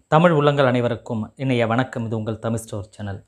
தமிழ் உள்ளங்கள் அனைவருக்கும் இன்றைய வணக்கம் இது உங்கள் தமிழ் ஸ்டோர் சேனல்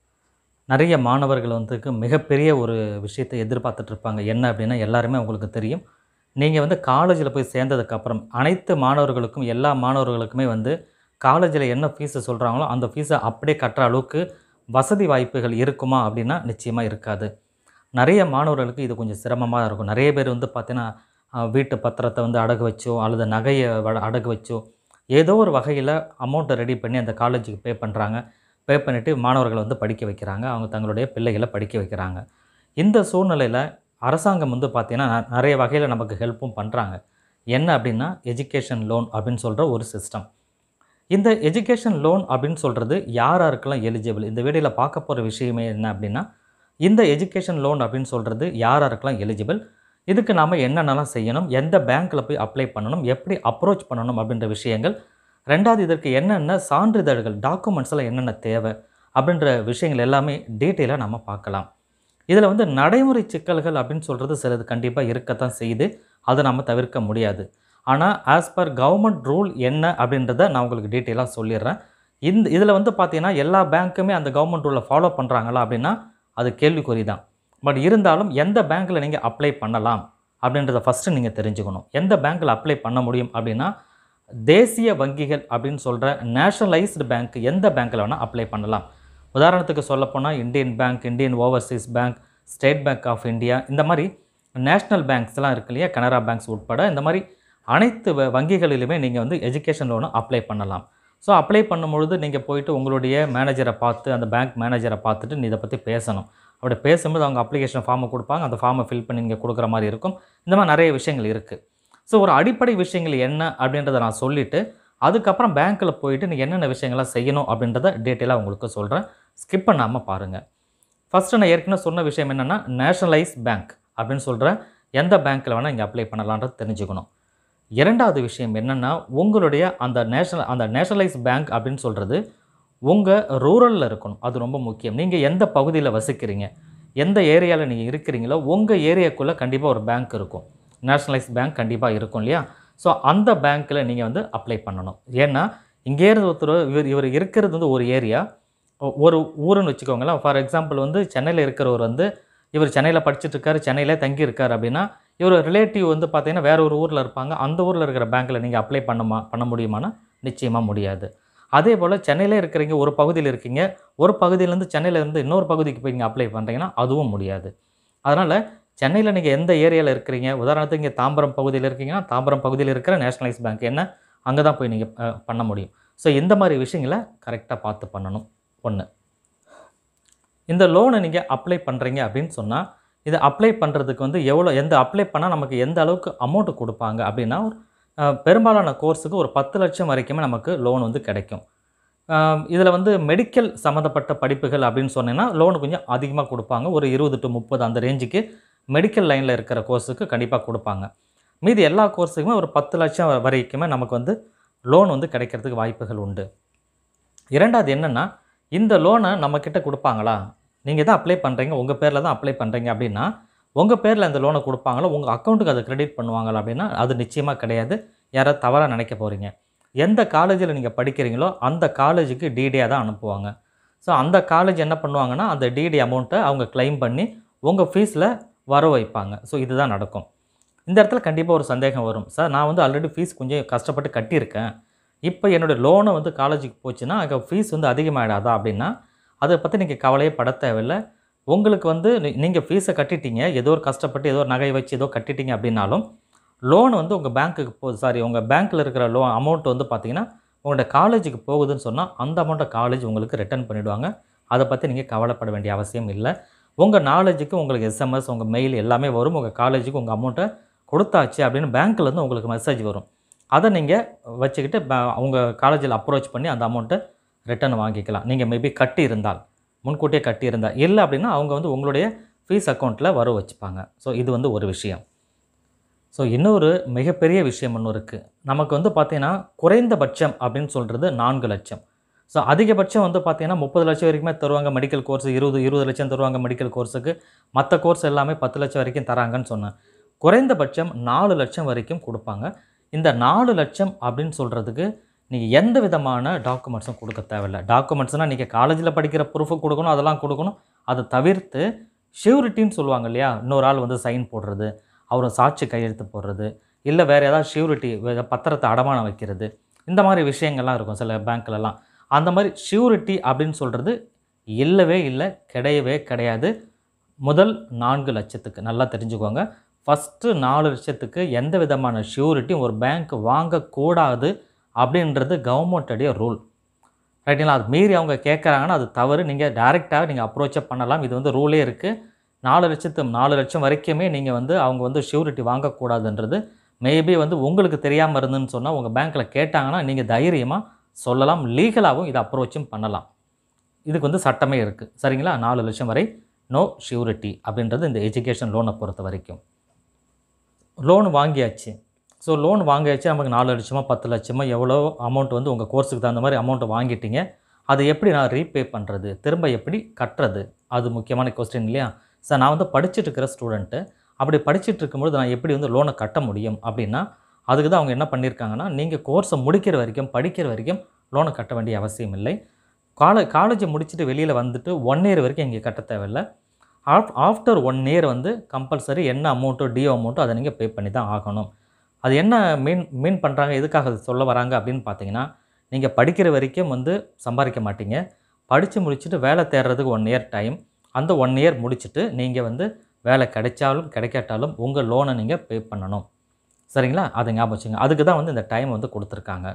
நிறைய மாணவர்கள் வந்து மிகப்பெரிய ஒரு விஷயத்தை எதிர்பார்த்துட்டு இருப்பாங்க என்ன அப்படின்னா எல்லாருமே உங்களுக்கு தெரியும் நீங்கள் வந்து காலேஜில் போய் சேர்ந்ததுக்கப்புறம் அனைத்து மாணவர்களுக்கும் எல்லா மாணவர்களுக்குமே வந்து காலேஜில் என்ன ஃபீஸை சொல்கிறாங்களோ அந்த ஃபீஸை அப்படியே கட்டுற அளவுக்கு வசதி வாய்ப்புகள் இருக்குமா அப்படின்னா நிச்சயமாக இருக்காது நிறைய மாணவர்களுக்கு இது கொஞ்சம் சிரமமாக இருக்கும் நிறைய பேர் வந்து பார்த்தீங்கன்னா அஹ், வீட்டு பத்திரத்தை வந்து அடகு வச்சோ அல்லது நகையை வ- அடகு வச்சோ ஏதோ ஒரு வகையில் அமௌண்ட்டை ரெடி பண்ணி அந்த காலேஜுக்கு பே பண்ணுறாங்க பே பண்ணிவிட்டு மாணவர்களை வந்து படிக்க வைக்கிறாங்க அவங்க தங்களுடைய பிள்ளைகளை படிக்க வைக்கிறாங்க இந்த சூழ்நிலையில் அரசாங்கம் வந்து பார்த்திங்கன்னா ந- நிறைய வகையில் நமக்கு ஹெல்ப்பும் பண்ணுறாங்க என்ன அப்படின்னா எஜுகேஷன் லோன் அப்படின்னு சொல்கிற ஒரு சிஸ்டம் இந்த எஜுகேஷன் லோன் அப்படின்னு சொல்கிறது யார் யாருக்கெல்லாம் எலிஜிபிள் இந்த வீடியோவில் பார்க்க போகிற விஷயமே என்ன அப்படின்னா இந்த எஜுகேஷன் லோன் அப்படின்னு சொல்கிறது யார் யாருக்கெல்லாம் எலிஜிபிள் இதுக்கு நாம் என்னென்னலாம் செய்யணும் எந்த பேங்க்கில் போய் அப்ளை பண்ணணும் எப்படி அப்ரோச் பண்ணணும் அப்படின்ற விஷயங்கள் ரெண்டாவது இதற்கு என்னென்ன சான்றிதழ்கள் டாக்குமெண்ட்ஸ் எல்லாம் என்னென்ன தேவை அப்படின்ற விஷயங்கள் எல்லாமே டீட்டெயிலாக நம்ம பார்க்கலாம் இதில் வந்து நடைமுறை சிக்கல்கள் அப்படின்னு சொல்கிறது சிலது கண்டிப்பாக இருக்கத்தான் செய்யுது அதை நம்ம தவிர்க்க முடியாது ஆனால் ஆஸ் பர் கவர்மெண்ட் ரூல் என்ன அப்படின்றத நான் உங்களுக்கு டீட்டெயிலாக சொல்லிடுறேன் இந்த இதில் வந்து பார்த்தீங்கன்னா எல்லா பேங்க்குமே அந்த கவர்மெண்ட் ரூலை ஃபாலோ பண்ணுறாங்களா அப்படின்னா அது கேள்விக்குறி தான் பட் இருந்தாலும் எந்த பேங்க்கில் நீங்கள் அப்ளை பண்ணலாம் அப்படின்றத ஃபஸ்ட்டு நீங்கள் தெரிஞ்சுக்கணும் எந்த பேங்க்கில் அப்ளை பண்ண முடியும் அப்படின்னா தேசிய வங்கிகள் அப்படின்னு சொல்கிற நேஷனலைஸ்டு பேங்க் எந்த பேங்க்கில் வேணால் அப்ளை பண்ணலாம் உதாரணத்துக்கு சொல்லப்போனால் Indian bank Indian overseas bank state bank of India இந்த மாதிரி நேஷ்னல் பேங்க்ஸ்லாம் இருக்கு இல்லையா கனரா பேங்க்ஸ் உட்பட இந்த மாதிரி அனைத்து வ- வங்கிகளிலுமே நீங்கள் வந்து எஜுகேஷன் லோனை அப்ளை பண்ணலாம் ஸோ அப்ளை பண்ணும்பொழுது நீங்கள் போயிட்டு உங்களுடைய மேனேஜரை பார்த்து அந்த பேங்க் மேனேஜரை பார்த்துட்டு நீ இதை பற்றி பேசணும் அப்படி பேசும்போது அவங்க அப்ளிகேஷன் ஃபார்மை கொடுப்பாங்க அந்த ஃபார்மை ஃபில் பண்ணி நீங்கள் கொடுக்குற மாதிரி இருக்கும் இந்த மாதிரி நிறைய விஷயங்கள் இருக்குது ஸோ ஒரு அடிப்படை விஷயங்கள் என்ன அப்படின்றத நான் சொல்லிவிட்டு அதுக்கப்புறம் பேங்க்கில் போயிட்டு நீங்கள் என்னென்ன விஷயங்கள்லாம் செய்யணும் அப்படின்றத டீட்டெயிலாக உங்களுக்கு சொல்கிறேன் ஸ்கிப் பண்ணாமல் பாருங்கள் ஃபஸ்ட்டு நான் ஏற்கனவே சொன்ன விஷயம் என்னென்னா நேஷனலைஸ் பேங்க் அப்படின்னு சொல்கிற எந்த பேங்க்கில் வேணால் இங்கே அப்ளை பண்ணலான்றது தெரிஞ்சுக்கணும் இரண்டாவது விஷயம் என்னென்னா உங்களுடைய அந்த நேஷனல் அந்த நேஷனலைஸ் பேங்க் அப்படின்னு சொல்கிறது உங்கள் ரூரலில் இருக்கணும் அது ரொம்ப முக்கியம் நீங்கள் எந்த பகுதியில் வசிக்கிறீங்க எந்த ஏரியாவில் நீங்கள் இருக்கிறீங்களோ உங்கள் ஏரியாக்குள்ளே கண்டிப்பாக ஒரு பேங்க் இருக்கும் நேஷனலைஸ் பேங்க் கண்டிப்பாக இருக்கும் இல்லையா ஸோ அந்த பேங்க்கில் நீங்கள் வந்து அப்ளை பண்ணணும் ஏன்னா இங்கே இருந்து ஒருத்தர் இவர் இவர் இருக்கிறது வந்து ஒரு ஏரியா ஒரு ஊருன்னு வச்சுக்கோங்களேன் ஃபார் எக்ஸாம்பிள் வந்து சென்னையில் இருக்கிறவர் வந்து இவர் சென்னையில் படிச்சுட்டு இருக்காரு சென்னையிலே தங்கி இருக்கார் அப்படின்னா இவர் ரிலேட்டிவ் வந்து பார்த்தீங்கன்னா வேற ஒரு ஊரில் இருப்பாங்க அந்த ஊரில் இருக்கிற பேங்க்கில் நீங்கள் அப்ளை பண்ணுமா பண்ண முடியுமானா நிச்சயமாக முடியாது அதே போல் சென்னையிலே இருக்கிறீங்க ஒரு பகுதியில் இருக்கீங்க ஒரு பகுதியிலேருந்து சென்னையில இருந்து இன்னொரு பகுதிக்கு போய் நீங்கள் அப்ளை பண்ணுறீங்கன்னா அதுவும் முடியாது அதனால் சென்னையில் நீங்கள் எந்த ஏரியாவில் இருக்கிறீங்க உதாரணத்துக்கு இங்கே தாம்பரம் பகுதியில் இருக்கீங்கன்னா தாம்பரம் பகுதியில் இருக்கிற நேஷனலைஸ் பேங்க் என்ன அங்கே தான் போய் நீங்கள் பண்ண முடியும் ஸோ இந்த மாதிரி விஷயங்களை கரெக்டாக பார்த்து பண்ணணும் ஒன்று இந்த லோனை நீங்கள் அப்ளை பண்ணுறீங்க அப்படின்னு சொன்னால் இதை அப்ளை பண்ணுறதுக்கு வந்து எவ்வளோ எந்த அப்ளை பண்ணால் நமக்கு எந்த அளவுக்கு அமௌண்ட்டு கொடுப்பாங்க அப்படின்னா ஒரு அஹ், பெரும்பாலான கோர்ஸுக்கு ஒரு பத்து லட்சம் வரைக்குமே நமக்கு லோன் வந்து கிடைக்கும் இதில் வந்து மெடிக்கல் சம்மந்தப்பட்ட படிப்புகள் அப்படின்னு சொன்னீங்கன்னா லோன் கொஞ்சம் அதிகமாக கொடுப்பாங்க ஒரு இருபது டு முப்பது அந்த ரேஞ்சுக்கு மெடிக்கல் லைனில் இருக்கிற கோர்ஸுக்கு கண்டிப்பாக கொடுப்பாங்க மீதி எல்லா கோர்ஸுக்குமே ஒரு பத்து லட்சம் வ- வரைக்குமே நமக்கு வந்து லோன் வந்து கிடைக்கிறதுக்கு வாய்ப்புகள் உண்டு இரண்டாவது என்னென்னா இந்த லோனை நம்மக்கிட்ட கொடுப்பாங்களா நீங்கள் தான் அப்ளை பண்ணுறீங்க உங்கள் பேரில் தான் அப்ளை பண்ணுறீங்க அப்படின்னா உங்கள் பேரில் அந்த லோனை கொடுப்பாங்களா உங்கள் அக்கௌண்ட்டுக்கு அதை கிரெடிட் பண்ணுவாங்களா அப்படின்னா அது நிச்சயமாக கிடையாது யாராவது தவறாக நினைக்க போகிறீங்க எந்த காலேஜில் நீங்கள் படிக்கிறீங்களோ அந்த காலேஜுக்கு டிடியாக தான் அனுப்புவாங்க ஸோ அந்த காலேஜ் என்ன பண்ணுவாங்கன்னா அந்த டிடி அமௌண்ட்டை அவங்க க்ளைம் பண்ணி உங்கள் ஃபீஸில் வர வைப்பாங்க ஸோ இதுதான் நடக்கும் இந்த இடத்துல கண்டிப்பாக ஒரு சந்தேகம் வரும் சார் நான் வந்து ஆல்ரெடி ஃபீஸ் கொஞ்சம் கஷ்டப்பட்டு கட்டியிருக்கேன் இப்போ என்னுடைய லோனை வந்து காலேஜுக்கு போச்சுன்னா அங்கே ஃபீஸ் வந்து அதிகமாகிடாதா அப்படின்னா அதை பற்றி நீங்கள் கவலையே பட தேவையில்லை உங்களுக்கு வந்து நீங்கள் ஃபீஸை கட்டிட்டீங்க ஏதோ ஒரு கஷ்டப்பட்டு ஏதோ ஒரு நகை வச்சு ஏதோ கட்டிட்டீங்க அப்படின்னாலும் லோன் வந்து உங்கள் பேங்க்குக்கு போகுது சாரி உங்கள் பேங்க்கில் இருக்கிற லோன் அமௌண்ட் வந்து பார்த்தீங்கன்னா உங்களோட காலேஜுக்கு போகுதுன்னு சொன்னால் அந்த அமௌண்ட்டை காலேஜ் உங்களுக்கு ரிட்டர்ன் பண்ணிவிடுவாங்க அதை பற்றி நீங்கள் கவலைப்பட வேண்டிய அவசியம் இல்லை உங்கள் நாலேஜுக்கு உங்களுக்கு எஸ்எம்எஸ் உங்கள் மெயில் எல்லாமே வரும் உங்கள் காலேஜுக்கு உங்கள் அமௌண்ட்டை கொடுத்தாச்சு அப்படின்னு பேங்க்லேருந்து உங்களுக்கு மெசேஜ் வரும் அதை நீங்கள் வச்சுக்கிட்டு ப- அவங்க காலேஜில் அப்ரோச் பண்ணி அந்த அமௌண்ட்டை ரிட்டர்ன் வாங்கிக்கலாம் நீங்கள் மேபி கட்டி இருந்தால் முன்கூட்டியே கட்டி இருந்தால் இல்லை அப்படின்னா அவங்க வந்து உங்களுடைய ஃபீஸ் அக்கௌண்ட்டில் வர வச்சுப்பாங்க ஸோ இது வந்து ஒரு விஷயம் ஸோ இன்னொரு மிகப்பெரிய விஷயம் ஒன்று இருக்குது நமக்கு வந்து பார்த்தீங்கன்னா குறைந்தபட்சம் அப்படின்னு சொல்கிறது நான்கு லட்சம் ஸோ அதிகபட்சம் வந்து பார்த்தீங்கன்னா முப்பது லட்சம் வரைக்குமே தருவாங்க மெடிக்கல் கோர்ஸ் இருபது இருபது லட்சம் தருவாங்க மெடிக்கல் கோர்ஸுக்கு மற்ற கோர்ஸ் எல்லாமே பத்து லட்சம் வரைக்கும் தராங்கன்னு சொன்னேன் குறைந்தபட்சம் நாலு லட்சம் வரைக்கும் கொடுப்பாங்க இந்த நாலு லட்சம் அப்படின்னு சொல்கிறதுக்கு நீங்கள் எந்த விதமான டாக்குமெண்ட்ஸும் கொடுக்க தேவையில்ல டாக்குமெண்ட்ஸ்னால் நீங்கள் காலேஜில் படிக்கிற ப்ரூஃபு கொடுக்கணும் அதெல்லாம் கொடுக்கணும் அதை தவிர்த்து ஷியூரிட்டின்னு சொல்லுவாங்க இல்லையா இன்னொரு ஆள் வந்து சைன் போடுறது அவர் சாட்சி கையெழுத்து போடுறது இல்லை வேறு ஏதாவது ஷியூரிட்டி பத்திரத்தை அடமானம் வைக்கிறது இந்த மாதிரி விஷயங்கள்லாம் இருக்கும் சில பேங்க்லலாம் அந்த மாதிரி ஷியூரிட்டி அப்படின்னு சொல்கிறது இல்லவே இல்லை கிடையவே கிடையாது முதல் நான்கு லட்சத்துக்கு நல்லா தெரிஞ்சுக்கோங்க ஃபஸ்ட்டு நாலு லட்சத்துக்கு எந்த விதமான ஷியூரிட்டியும் ஒரு பேங்க் வாங்கக்கூடாது அப்படின்றது கவர்மெண்ட்டுடைய ரூல் ரைட்டுங்களா அது மீறி அவங்க கேட்குறாங்கன்னா அது தவறு நீங்கள் டேரெக்டாக நீங்கள் அப்ரோச்சை பண்ணலாம் இது வந்து ரூலே இருக்குது நாலு லட்சத்து நாலு லட்சம் வரைக்குமே நீங்கள் வந்து அவங்க வந்து ஷியூரிட்டி வாங்கக்கூடாதுன்றது மேபி வந்து உங்களுக்கு தெரியாமல் இருந்துன்னு சொன்னால் உங்கள் பேங்க்கில் கேட்டாங்கன்னா நீங்கள் தைரியமாக சொல்லலாம் லீகலாகவும் இதை அப்ரோச்சும் பண்ணலாம் இதுக்கு வந்து சட்டமே இருக்குது சரிங்களா நாலு லட்சம் வரை நோ ஷியூரிட்டி அப்படின்றது இந்த எஜுகேஷன் லோனை பொறுத்த வரைக்கும் லோன் வாங்கியாச்சு ஸோ லோன் வாங்கியாச்சு நமக்கு நாலு லட்சமோ பத்து லட்சமோ எவ்வளோ அமௌண்ட் வந்து உங்கள் கோர்ஸுக்கு தகுந்த மாதிரி அமௌண்ட்டை வாங்கிட்டீங்க அதை எப்படி நான் ரீபே பண்ணுறது திரும்ப எப்படி கட்டுறது அது முக்கியமான கொஸ்டின் இல்லையா சார் நான் வந்து படிச்சுட்டு இருக்கிற ஸ்டூடெண்ட்டு அப்படி படிச்சுட்டு இருக்கும்போது நான் எப்படி வந்து லோனை கட்ட முடியும் அப்படின்னா அதுக்கு தான் அவங்க என்ன பண்ணியிருக்காங்கன்னா நீங்கள் கோர்ஸை முடிக்கிற வரைக்கும் படிக்கிற வரைக்கும் லோனை கட்ட வேண்டிய அவசியம் இல்லை காலே காலேஜை முடிச்சுட்டு வெளியில் வந்துட்டு ஒன் இயர் வரைக்கும் இங்கே கட்ட தேவையில்லை ஆஃப் ஆஃப்டர் ஒன் இயர் வந்து கம்பல்சரி என்ன அமௌண்ட்டோ டிஓ அமௌண்ட்டோ அதை நீங்கள் பே பண்ணி தான் ஆகணும் அது என்ன மீன் மீன் பண்ணுறாங்க எதுக்காக அது சொல்ல வராங்க அப்படின்னு பார்த்தீங்கன்னா நீங்கள் படிக்கிற வரைக்கும் வந்து சம்பாதிக்க மாட்டீங்க படித்து முடிச்சுட்டு வேலை தேடுறதுக்கு ஒன் இயர் டைம் அந்த ஒன் இயர் முடிச்சுட்டு நீங்கள் வந்து வேலை கிடைச்சாலும் கிடைக்காட்டாலும் உங்கள் லோனை நீங்கள் பே பண்ணணும் சரிங்களா அதை ஞாபகம் வச்சுங்க அதுக்கு தான் வந்து இந்த டைம் வந்து கொடுத்துருக்காங்க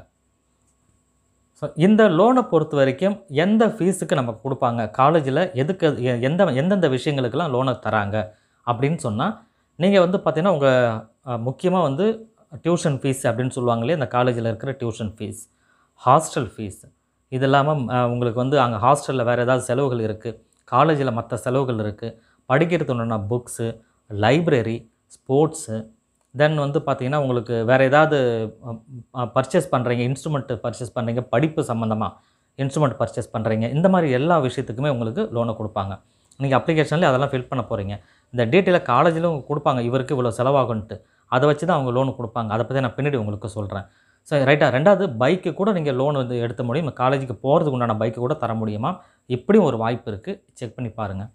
ஸோ இந்த லோனை பொறுத்த வரைக்கும் எந்த ஃபீஸுக்கு நமக்கு கொடுப்பாங்க காலேஜில் எதுக்கு எ- எந்த எந்தெந்த விஷயங்களுக்கெல்லாம் லோனை தராங்க அப்படின்னு சொன்னால் நீங்கள் வந்து பார்த்தீங்கன்னா உங்கள் முக்கியமாக வந்து டியூஷன் ஃபீஸ் அப்படின்னு சொல்லுவாங்க இல்லையா இந்த காலேஜில் இருக்கிற டியூஷன் ஃபீஸ் ஹாஸ்டல் ஃபீஸ் இது இல்லாமல் அஹ், உங்களுக்கு வந்து அங்கே ஹாஸ்டலில் வேறு ஏதாவது செலவுகள் இருக்குது காலேஜில் மற்ற செலவுகள் இருக்குது படிக்கிறதுக்கு உண்டான புக்ஸு லைப்ரரி ஸ்போர்ட்ஸு தென் வந்து பார்த்தீங்கன்னா உங்களுக்கு வேறு ஏதாவது பர்ச்சேஸ் பண்ணுறீங்க இன்ஸ்ட்ருமெண்ட் பர்ச்சேஸ் பண்ணுறீங்க படிப்பு சம்மந்தமாக இன்ஸ்ட்ருமெண்ட் பர்ச்சேஸ் பண்ணுறீங்க இந்த மாதிரி எல்லா விஷயத்துக்குமே உங்களுக்கு லோனை கொடுப்பாங்க நீங்கள் அப்ளிகேஷன்லேயே அதெல்லாம் ஃபில் பண்ண போகிறீங்க இந்த டீட்டெயிலை காலேஜிலும் கொடுப்பாங்க இவருக்கு இவ்வளோ செலவாகுன்ட்டு அதை வச்சு தான் அவங்க லோன் கொடுப்பாங்க அதை பற்றி நான் பின்னாடி உங்களுக்கு சொல்கிறேன் சரி ரைட்டா ரெண்டாவது பைக்கு கூட நீங்கள் லோன் வந்து எடுத்த முடியும் காலேஜுக்கு போகிறதுக்கு உண்டான பைக்கு கூட தர முடியுமா இப்படியும் ஒரு வாய்ப்பு இருக்குது செக் பண்ணி பாருங்கள்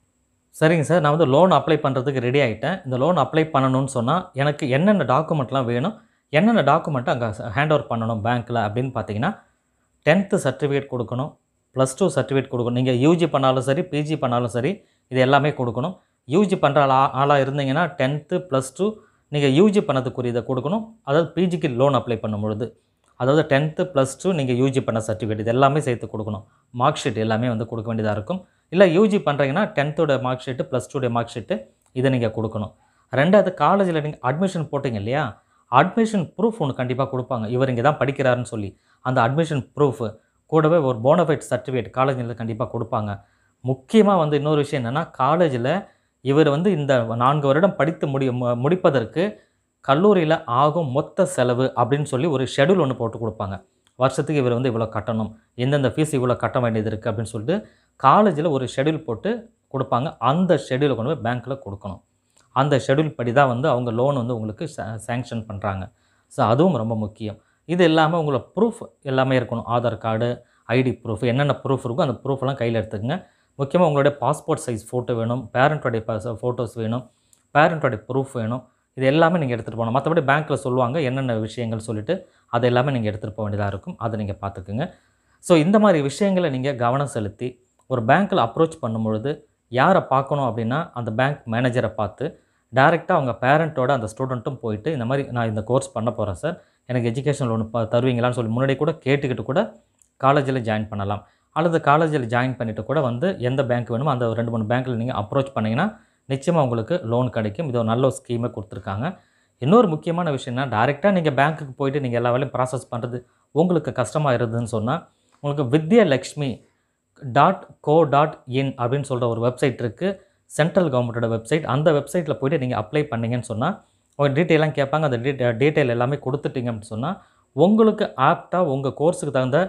சரிங்க சார் நான் வந்து லோன் அப்ளை பண்ணுறதுக்கு ரெடி ஆகிட்டேன் இந்த லோன் அப்ளை பண்ணணும்னு சொன்னால் எனக்கு என்னென்ன டாக்குமெண்ட்லாம் வேணும் என்னென்ன டாக்குமெண்ட்டை அங்கே ஹேண்ட் ஓவர் பண்ணணும் பேங்க்கில் அப்படின்னு பார்த்தீங்கன்னா டென்த்து சர்டிஃபிகேட் கொடுக்கணும் ப்ளஸ் டூ சர்டிஃபிகேட் கொடுக்கணும் நீங்கள் யூஜி பண்ணாலும் சரி பிஜி பண்ணாலும் சரி இது எல்லாமே கொடுக்கணும் யூஜி பண்ணுற ஆளா ஆளாக இருந்தீங்கன்னா டென்த்து ப்ளஸ் டூ நீங்கள் யூஜி பண்ணதுக்குரியதை கொடுக்கணும் அதாவது பிஜிக்கு லோன் அப்ளை பண்ணும் பொழுது அதாவது டென்த்து ப்ளஸ் டூ நீங்கள் யூஜி பண்ண சர்டிஃபிகேட் இது எல்லாமே சேர்த்து கொடுக்கணும் மார்க் ஷீட் எல்லாமே வந்து கொடுக்க வேண்டியதாக இருக்கும் இல்லை யூஜி பண்ணுறீங்கன்னா டென்த்தோட மார்க் ஷீட்டு ப்ளஸ் டூடைய மார்க் ஷீட்டு இதை நீங்கள் கொடுக்கணும் ரெண்டாவது காலேஜில் நீங்கள் அட்மிஷன் போட்டிங்க இல்லையா அட்மிஷன் ப்ரூஃப் ஒன்று கண்டிப்பாக கொடுப்பாங்க இவர் இங்கே தான் படிக்கிறாருன்னு சொல்லி அந்த அட்மிஷன் ப்ரூஃப் கூடவே ஒரு போனஃபைட் சர்டிஃபிகேட் காலேஜில் கண்டிப்பாக கொடுப்பாங்க முக்கியமாக வந்து இன்னொரு விஷயம் என்னென்னா காலேஜில் இவர் வந்து இந்த நான்கு வருடம் படித்து முடி மு- முடிப்பதற்கு கல்லூரியில் ஆகும் மொத்த செலவு அப்படின்னு சொல்லி ஒரு ஷெடியூல் ஒன்று போட்டு கொடுப்பாங்க வருஷத்துக்கு இவர் வந்து இவ்வளோ கட்டணும் எந்தெந்த ஃபீஸ் இவ்வளோ கட்ட வேண்டியது இருக்குது அப்படின்னு சொல்லிட்டு காலேஜில் ஒரு ஷெடியூல் போட்டு கொடுப்பாங்க அந்த ஷெடியூலை கொண்டு போய் பேங்க்கில் கொடுக்கணும் அந்த ஷெடியூல் படி தான் வந்து அவங்க லோன் வந்து உங்களுக்கு சேங்ஷன் பண்ணுறாங்க ஸோ அதுவும் ரொம்ப முக்கியம் இது இல்லாமல் உங்களோட ப்ரூஃப் எல்லாமே இருக்கணும் ஆதார் கார்டு ஐடி ப்ரூஃப் என்னென்ன ப்ரூஃப் இருக்கோ அந்த ப்ரூஃப்லாம் கையில் எடுத்துக்கங்க முக்கியமாக உங்களுடைய பாஸ்போர்ட் சைஸ் ஃபோட்டோ வேணும் பேரண்ட்டோடைய ஃபோட்டோஸ் வேணும் பேரண்ட்டோடைய ப்ரூஃப் வேணும் இது எல்லாமே நீங்கள் எடுத்துகிட்டு போகணும் மற்றபடி பேங்க்கில் சொல்லுவாங்க என்னென்ன விஷயங்கள் சொல்லிவிட்டு அது எல்லாமே நீங்கள் எடுத்துகிட்டு போக வேண்டியதாக இருக்கும் அதை நீங்கள் பார்த்துக்குங்க ஸோ இந்த மாதிரி விஷயங்களை நீங்கள் கவனம் செலுத்தி ஒரு பேங்க்கில் அப்ரோச் பண்ணும்பொழுது யாரை பார்க்கணும் அப்படின்னா அந்த பேங்க் மேனேஜரை பார்த்து டைரெக்டாக அவங்க பேரண்ட்டோட அந்த ஸ்டூடெண்ட்டும் போயிட்டு இந்த மாதிரி நான் இந்த கோர்ஸ் பண்ண போகிறேன் சார் எனக்கு எஜுகேஷன் லோன் ப தருவீங்களான்னு சொல்லி முன்னாடி கூட கேட்டுக்கிட்டு கூட காலேஜில் ஜாயின் பண்ணலாம் அல்லது காலேஜில் ஜாயின் பண்ணிவிட்டு கூட வந்து எந்த பேங்க் வேணுமோ அந்த ரெண்டு மூணு பேங்க்கில் நீங்கள் அப்ரோச் பண்ணிங்கன்னா நிச்சயமாக உங்களுக்கு லோன் கிடைக்கும் இது ஒரு நல்ல ஒரு ஸ்கீமை கொடுத்துருக்காங்க இன்னொரு முக்கியமான விஷயம்னா டேரெக்டாக நீங்கள் பேங்க்குக்கு போயிட்டு நீங்கள் எல்லா வேலையும் ப்ராசஸ் பண்ணுறது உங்களுக்கு கஷ்டமாக இருந்ததுன்னு சொன்னால் உங்களுக்கு வித்யலக்ஷ்மி டாட் கோ டாட் இன் அப்படின்னு சொல்கிற ஒரு வெப்சைட் இருக்குது சென்ட்ரல் கவர்மெண்ட்டோட வெப்சைட் அந்த வெப்சைட்டில் போயிட்டு நீங்கள் அப்ளை பண்ணீங்கன்னு சொன்னால் உங்கள் டீட்டெயிலாம் கேட்பாங்க அந்த டீட்டெயில் டீட்டெயில் எல்லாமே கொடுத்துட்டீங்க அப்படின்னு சொன்னால் உங்களுக்கு ஆப்டாக உங்கள் கோர்ஸுக்கு தகுந்த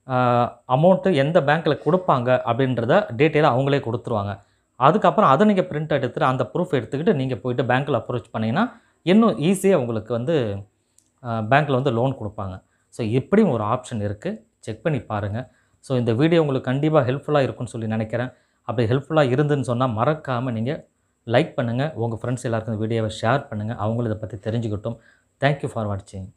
அமௌண்ட்டு எந்த பேங்க்கில் கொடுப்பாங்க அப்படின்றத டீட்டெயிலாக அவங்களே கொடுத்துருவாங்க அதுக்கப்புறம் அதை நீங்கள் பிரிண்ட் எடுத்துகிட்டு அந்த ப்ரூஃப் எடுத்துக்கிட்டு நீங்கள் போயிட்டு பேங்க்கில் அப்ரோச் பண்ணிங்கன்னா இன்னும் ஈஸியாக உங்களுக்கு வந்து பேங்க்கில் வந்து லோன் கொடுப்பாங்க ஸோ இப்படியும் ஒரு ஆப்ஷன் இருக்குது செக் பண்ணி பாருங்கள் ஸோ இந்த வீடியோ உங்களுக்கு கண்டிப்பாக ஹெல்ப்ஃபுல்லாக இருக்கும்னு சொல்லி நினைக்கிறேன் அப்படி ஹெல்ப்ஃபுல்லாக இருந்துன்னு சொன்னால் மறக்காமல் நீங்கள் லைக் பண்ணுங்கள் உங்கள் ஃப்ரெண்ட்ஸ் எல்லாருக்கும் இந்த வீடியோவை ஷேர் பண்ணுங்கள் அவங்களும் இதை பற்றி தெரிஞ்சுக்கிட்டும் தேங்க்யூ ஃபார் வாட்சிங்